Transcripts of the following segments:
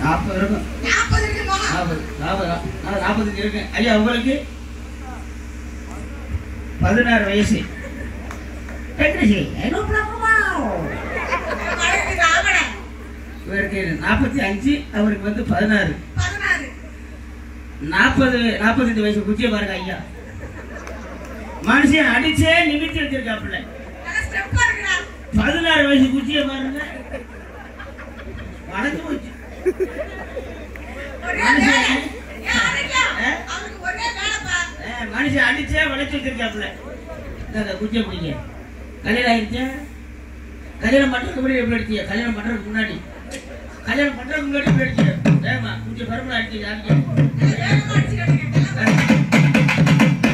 நாற்பது இருக்கும் நாற்பது இருக்குமா நாற்பது நாற்பது நான் நாற்பத்தஞ்சு இருக்கேன் ஐயா உங்களுக்கு பதினாறு வயசு வெங்கடேஷ் ஐநோ ப்ராப்ளமா வழக்கு ராவண இவருக்கு நாற்பத்தி அஞ்சு அவருக்கு வந்து பதினாறு பதினாறு நாற்பது நாற்பத்தஞ்சு வயசு குச்சியை பாருங்க ஐயா மனுஷன் அடிச்சே நிமித்தி வச்சிருக்காப்புல நல்ல ஸ்டெப்பா இருக்கிறா பதினாறு வயசு குச்சியை பாருங்க வளைஞ்சு போச்சு ஒரே மனுஷன் வேலை. ஏன் அரைக்கா? ஆ? அவருக்கு ஒரே வேலைப்பா. அஹ், மனுஷன் அடிச்சே வளைச்சு வச்சிருக்காப்புல இந்த குச்சியை பிடிங்க கல்யாணம் ஆயிடுச்சா கல்யாணம் பண்றதுக்கு முன்னாடி எப்படி அடிச்சிய கல்யாணம் பண்றதுக்கு முன்னாடி கல்யாணம் பண்றதுக்கு முன்னாடி எப்படி அடிச்சிய ஏமா குச்சி பரம்பரை அடிச்சு யாருக்கு நல்ல வேகமா அடிச்சுக்கிட்டு இருக்கீங்க.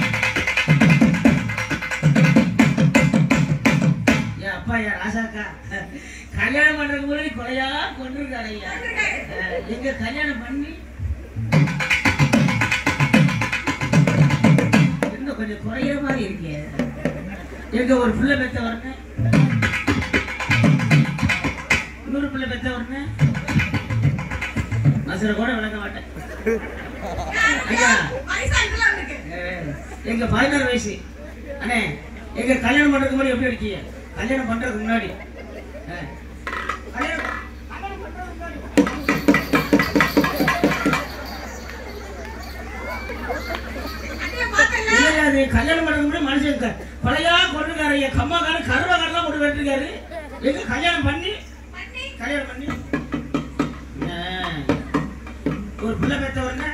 என் அப்பா என் ராசாக்கா கல்யாணம் பண்றதுக்கு முன்னாடி கொலையா கொண்டிருக்காரு ஐயா அஹ், எங்க கல்யாணம் பண்ணி இன்னும் கொஞ்சம் குறையிற மாதிரி இருக்கே எங்க ஒரு பிள்ளை பெத்த வரணும் இன்னொரு பிள்ளை பெத்த வரணும் மசுரை கூட விளக்க மாட்டேன் ஐயா வயசா இதெல்லாம் இருக்கு. அஹ், எங்க பதினாறு வயசு அண்ணே எங்க கல்யாணம் பண்றதுக்கு முன்னாடி எப்படி இருக்கீங்க கல்யாணம் பண்றதுக்கு முன்னாடி அஹ், கல்யாணம் கல்யாணம் பண்றதுக்கு முன்னாடி. அண்ணியை பார்த்தேன்ல? இல்லைங்க, அது கல்யாணம் பண்றதுக்கு முன்னாடி மனுஷன் க- பழையா கொண்டிருக்காரு ஐயா கம்மாக்காரன் கருவாக்காரெல்லாம் கொண்டு வெட்டிருக்காரு எங்க கல்யாணம் பண்ணி பண்ணி கல்யாணம் பண்ணி அஹ், ஒரு பிள்ளை பெத்த உடனே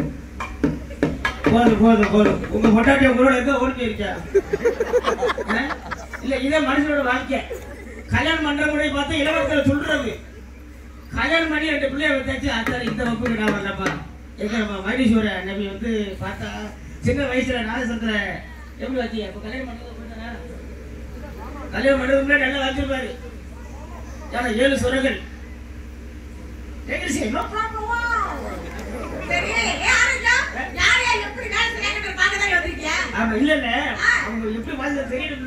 போதும் போதும் போதும் உங்க பொட்டாட்டி உங்களோட எங்க ஓடி போயிருக்கா அஹ்? இல்ல இதே மனுஷனோட வாழ்க்கை கல்யாணம் பண்ற முறை பார்த்தா இளவரசரை சொல்றது கல்யாணம் பண்ணி ரெண்டு பிள்ளைய வச்சாச்சு அத்தாரு இந்த வகுப்புக்கு நான் வரலப்பா எங்க நம்ம மகேஸ்வர நபி வந்து பார்த்தா சின்ன வயசுல நாதசந்திர எப்படி வச்சியா இப்ப கல்யாணம் பண்றது அப்படிதானா? கல்யாணம் பண்றதுக்கு முன்னாடி நல்லா வச்சிருப்பாரு ஏன்னா ஏழு சுரங்கள் எங்க செய்யணும் சரி, ஏன் ஆரஞ்சா? யார் யார் எப்படி வேலை செய்றாங்கன்றத பார்க்க தான் வந்திருக்கியா? ஆமா இல்ல இல்ல அவங்க எப்படி மாதிரி தெரியணும்